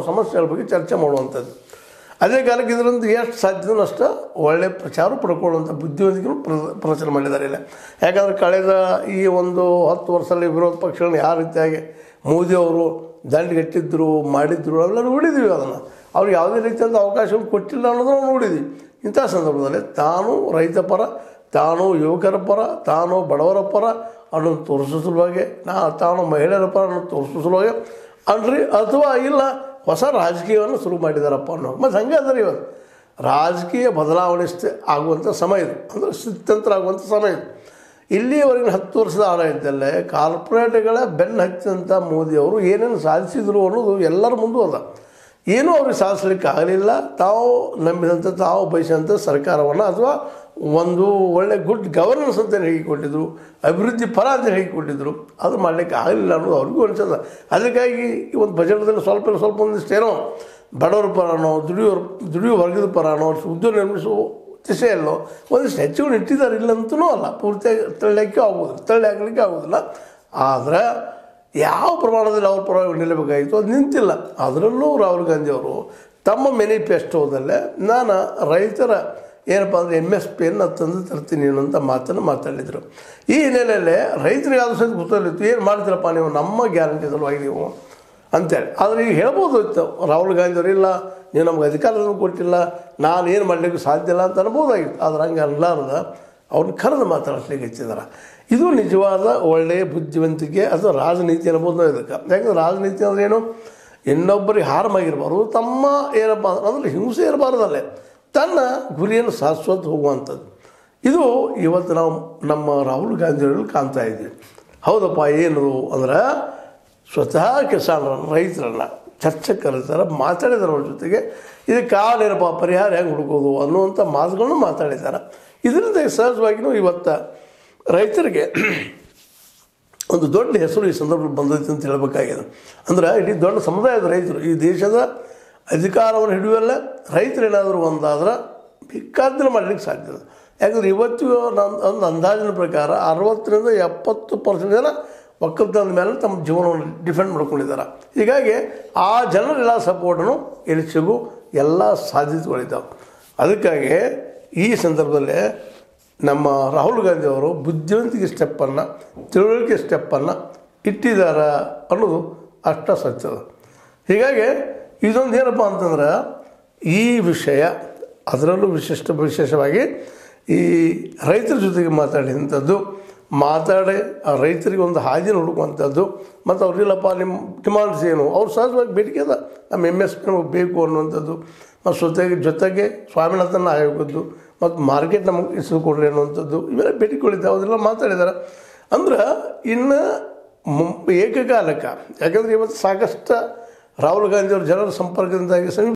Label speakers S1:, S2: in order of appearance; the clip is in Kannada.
S1: ಸಮಸ್ಯೆಗಳ ಬಗ್ಗೆ ಚರ್ಚೆ ಮಾಡುವಂಥದ್ದು ಅದೇ ಕಾಲಕ್ಕೆ ಇದರಿಂದ ಎಷ್ಟು ಸಾಧ್ಯನೋ ಅಷ್ಟು ಒಳ್ಳೆ ಪ್ರಚಾರ ಪಡ್ಕೊಳ್ಳುವಂಥ ಬುದ್ಧಿವಂತಿಕೆಗಳು ಪ್ರ ಪ್ರಚಾರ ಮಾಡಿದ್ದಾರೆ ಇಲ್ಲ ಯಾಕಂದರೆ ಕಳೆದ ಈ ಒಂದು ಹತ್ತು ವರ್ಷದಲ್ಲಿ ವಿರೋಧ ಪಕ್ಷಗಳನ್ನ ಯಾವ ರೀತಿಯಾಗಿ ಮೋದಿಯವರು ದಂಡಿಗಟ್ಟಿದ್ರು ಮಾಡಿದ್ರು ಅವೆಲ್ಲ ನೋಡಿದ್ದೀವಿ ಅದನ್ನು ಅವ್ರಿಗೆ ಯಾವುದೇ ರೀತಿಯಾದ ಅವಕಾಶಗಳು ಕೊಟ್ಟಿಲ್ಲ ಅನ್ನೋದು ನಾವು ನೋಡಿದ್ವಿ ಇಂಥ ಸಂದರ್ಭದಲ್ಲಿ ತಾನು ರೈತ ಪರ ತಾನು ಯುವಕರ ಪರ ತಾನು ಬಡವರ ಪರ ಅನ್ನೋದು ತೋರಿಸೋ ಸಲುವಾಗಿ ನಾ ತಾನು ಮಹಿಳೆಯರ ಪರ ಅನ್ನೋದು ತೋರಿಸೋ ಸಲುವಾಗಿ ಅನ್ರಿ ಅಥವಾ ಇಲ್ಲ ಹೊಸ ರಾಜಕೀಯವನ್ನು ಶುರು ಮಾಡಿದಾರಪ್ಪ ಅನ್ನೋ ಮತ್ತು ಹಂಗೆ ಅದರ ಇವತ್ತು ರಾಜಕೀಯ ಬದಲಾವಣೆ ಸ್ಥ- ಆಗುವಂಥ ಸಮಯ ಇದು ಅಂದರೆ ಸ್ಥಿತ್ಯಂತರ ಆಗುವಂಥ ಸಮಯ ಇದು ಇಲ್ಲಿಯವರೆಗಿನ ಹತ್ತು ವರ್ಷದ ಆಡಳಿತದಲ್ಲೇ ಕಾರ್ಪೊರೇಟ್ಗಳ ಬೆನ್ನು ಹಚ್ಚಿದಂಥ ಮೋದಿಯವರು ಏನೇನು ಸಾಧಿಸಿದರು ಅನ್ನೋದು ಎಲ್ಲರ ಮುಂದೂ ಅದ ಏನೂ ಅವ್ರಿಗೆ ಸಾಧಿಸ್ಲಿಕ್ಕೆ ಆಗಲಿಲ್ಲ ತಾವು ನಂಬಿದಂಥ ತಾವು ಬಯಸಿದಂಥ ಸರ್ಕಾರವನ್ನು ಅಥವಾ ಒಂದು ಒಳ್ಳೆ ಗುಡ್ ಗವರ್ನೆನ್ಸ್ ಅಂತ ಹೇಳಿ ಕೊಟ್ಟಿದ್ರು ಅಭಿವೃದ್ಧಿ ಫಲ ಅಂತ ಹೇಳಿ ಕೊಟ್ಟಿದ್ರು ಅದು ಮಾಡಲಿಕ್ಕೆ ಆಗಲಿಲ್ಲ ಅನ್ನೋದು ಅವ್ರಿಗೂ ಅನಿಸದ ಅದಕ್ಕಾಗಿ ಈ ಒಂದು ಬಜೆಟ್ದಲ್ಲಿ ಸ್ವಲ್ಪ ಸ್ವಲ್ಪ ಒಂದಿಷ್ಟು ಏನೋ ಬಡವರ ಪರನೋ ದುಡಿಯೋರು ದುಡಿಯೋ ವರ್ಗದ ಪರನೋ ಉದ್ಯೋಗ ನಿರ್ಮಿಸುವ ದಿಸೆಯಲ್ಲೋ ಒಂದಿಷ್ಟು ಹೆಚ್ಚುಗಳು ಇಟ್ಟಿದ್ದಾರೆ ಇಲ್ಲಂತೂ ಅಲ್ಲ ಪೂರ್ತಿಯಾಗಿ ತಳ್ಳಲಿಕ್ಕೆ ಆಗೋದಿಲ್ಲ ತಳ್ಳಿ ಹಾಕಲಿಕ್ಕೆ ಆಗೋದಿಲ್ಲ ಆದರೆ ಯಾವ ಪ್ರಮಾಣದಲ್ಲಿ ಅವ್ರ ಪರವಾಗಿ ನಿಲ್ಲಬೇಕಾಗಿತ್ತು ಅದು ನಿಂತಿಲ್ಲ ಅದರಲ್ಲೂ ರಾಹುಲ್ ಗಾಂಧಿ ಅವರು ತಮ್ಮ ಮ್ಯಾನಿಫೆಸ್ಟೋದಲ್ಲೇ ನಾನು ರೈತರ ಏನಪ್ಪ ಅಂದರೆ ಎಮ್ ಎಸ್ ಪಿಯನ್ನು ತಂದು ತರ್ತೀನಿ ಅನ್ನೋಂಥ ಮಾತನ್ನು ಮಾತಾಡಿದರು ಈ ಹಿನ್ನೆಲೆಯಲ್ಲಿ ರೈತರಿಗೆ ಆದ ಸಹಿತ ಗೊತ್ತಾಗಿತ್ತು ಏನು ಮಾಡ್ತೀರಪ್ಪ ನೀವು ನಮ್ಮ ಗ್ಯಾರಂಟಿ ಸಲುವಾಗಿ ನೀವು ಅಂತೇಳಿ ಆದರೆ ಈಗ ಹೇಳ್ಬೋದು ಇತ್ತು ರಾಹುಲ್ ಗಾಂಧಿ ಅವರು ಇಲ್ಲ ನೀವು ನಮ್ಗೆ ಅಧಿಕಾರವನ್ನು ಕೊಟ್ಟಿಲ್ಲ ನಾನು ಏನು ಮಾಡಲಿಕ್ಕೆ ಸಾಧ್ಯ ಇಲ್ಲ ಅಂತ ಅನ್ಬೋದಾಗಿತ್ತು ಆದ್ರೆ ಹಂಗೆ ಅನ್ಲಾರ್ದ ಅವ್ರನ್ನ ಕರೆದು ಮಾತಾಡಿಸ್ಲಿಕ್ಕೆ ಹೆಚ್ಚಿದಾರೆ ಇದು ನಿಜವಾದ ಒಳ್ಳೆಯ ಬುದ್ಧಿವಂತಿಕೆ ಅಥವಾ ರಾಜನೀತಿ ಅನ್ಬೋದು ನಾವು ಇದಕ್ಕೆ ಯಾಕಂದ್ರೆ ರಾಜನೀತಿ ಅಂದ್ರೆ ಏನು ಇನ್ನೊಬ್ಬರಿಗೆ ಹಾರ್ಮ್ ಆಗಿರಬಾರ್ದು ತಮ್ಮ ಏನಪ್ಪ ಅಂದ್ರೆ ಅದ್ರಲ್ಲಿ ಹಿಂಸೆ ಇರಬಾರ್ದಲ್ಲೇ ತನ್ನ ಗುರಿಯನ್ನು ಶಾಶ್ವತ ಹೋಗುವಂಥದ್ದು ಇದು ಇವತ್ತು ನಾವು ನಮ್ಮ ರಾಹುಲ್ ಗಾಂಧಿಯವರಲ್ಲಿ ಕಾಣ್ತಾ ಇದ್ದೀವಿ ಹೌದಪ್ಪ ಏನು ಅಂದ್ರೆ ಸ್ವತಃ ಕಿಸಾನರನ್ನು ರೈತರನ್ನು ಚರ್ಚೆ ಕರೀತಾರೆ ಮಾತಾಡಿದಾರೆ ಅವ್ರ ಜೊತೆಗೆ ಇದಕ್ಕೆ ಕಾಲೇನಪ್ಪ ಪರಿಹಾರ ಹೆಂಗೆ ಹುಡುಕೋದು ಅನ್ನುವಂಥ ಮಾತುಗಳನ್ನು ಮಾತಾಡಿದ್ದಾರೆ ಇದರಿಂದ ಸಹಜವಾಗಿಯೂ ಇವತ್ತು ರೈತರಿಗೆ ಒಂದು ದೊಡ್ಡ ಹೆಸರು ಈ ಸಂದರ್ಭದಲ್ಲಿ ಬಂದೈತೆ ಅಂತ ಹೇಳಬೇಕಾಗಿದೆ ಅಂದ್ರೆ ಇಡೀ ದೊಡ್ಡ ಸಮುದಾಯದ ರೈತರು ಈ ದೇಶದ ಅಧಿಕಾರವನ್ನು ಹಿಡಿಯುವಲ್ಲ ರೈತರು ಏನಾದರೂ ಒಂದಾದ್ರೆ ಬೇಕಾದ್ದನ್ನು ಮಾಡಲಿಕ್ಕೆ ಸಾಧ್ಯ ಇದೆ ಯಾಕಂದ್ರೆ ಇವತ್ತು ನನ್ನ ಒಂದು ಅಂದಾಜಿನ ಪ್ರಕಾರ ಅರವತ್ತರಿಂದ ಎಪ್ಪತ್ತು ಪರ್ಸೆಂಟ್ ಜನ ಒಕ್ಕಲ್ತನದ ಮೇಲೆ ತಮ್ಮ ಜೀವನವನ್ನು ಡಿಫೆಂಡ್ ಮಾಡ್ಕೊಂಡಿದ್ದಾರೆ ಹೀಗಾಗಿ ಆ ಜನರೆಲ್ಲ ಸಪೋರ್ಟನ್ನು ಇಲ್ಲಿ ಸಿಗು ಎಲ್ಲ ಸಾಧ್ಯತೆಗಳಿದ್ದಾವೆ ಅದಕ್ಕಾಗಿ ಈ ಸಂದರ್ಭದಲ್ಲಿ ನಮ್ಮ ರಾಹುಲ್ ಗಾಂಧಿ ಅವರು ಬುದ್ಧಿವಂತಿಕೆ ಸ್ಟೆಪ್ಪನ್ನು ತಿಳುವಳಿಕೆ ಸ್ಟೆಪ್ಪನ್ನು ಇಟ್ಟಿದ್ದಾರೆ ಅನ್ನೋದು ಅಷ್ಟ ಸತ್ಯದ ಹೀಗಾಗಿ ಇದೊಂದು ಏನಪ್ಪ ಅಂತಂದ್ರೆ ಈ ವಿಷಯ ಅದರಲ್ಲೂ ವಿಶಿಷ್ಟ ವಿಶೇಷವಾಗಿ ಈ ರೈತರ ಜೊತೆಗೆ ಮಾತಾಡಿದಂಥದ್ದು ಮಾತಾಡಿ ಆ ರೈತರಿಗೆ ಒಂದು ಹಾದಿನ ಹುಡುಕುವಂಥದ್ದು ಮತ್ತು ಅವ್ರಿಲ್ಲಪ್ಪ ನಿಮ್ಮ ಡಿಮಾಂಡ್ಸ್ ಏನು ಅವ್ರು ಸಹಜವಾಗಿ ಬೇಡಿಕೆ ಅದ ನಮ್ಮ ಎಮ್ ಎಸ್ ಪಿ ನಮಗೆ ಬೇಕು ಅನ್ನುವಂಥದ್ದು ಮತ್ತು ಜೊತೆಗೆ ಜೊತೆಗೆ ಸ್ವಾಮಿನಾಥನ್ ಆಯೋಗದ್ದು ಮತ್ತು ಮಾರ್ಕೆಟ್ ನಮಗೆ ಇಸ್ದು ಕೊಡ್ರಿ ಅನ್ನುವಂಥದ್ದು ಇವೆಲ್ಲ ಬೇಡಿಕೆಗಳಿದ್ದಾವೆ ಅದೆಲ್ಲ ಮಾತಾಡಿದ್ದಾರೆ ಅಂದ್ರೆ ಇನ್ನು ಮುಂ ಏಕಕಾಲಕ್ಕೆ ಯಾಕಂದರೆ ಇವತ್ತು ಸಾಕಷ್ಟು ರಾಹುಲ್ ಗಾಂಧಿ ಅವ್ರ ಜನರ ಸಂಪರ್ಕದಿಂದಾಗಿ ಸಮೀಪ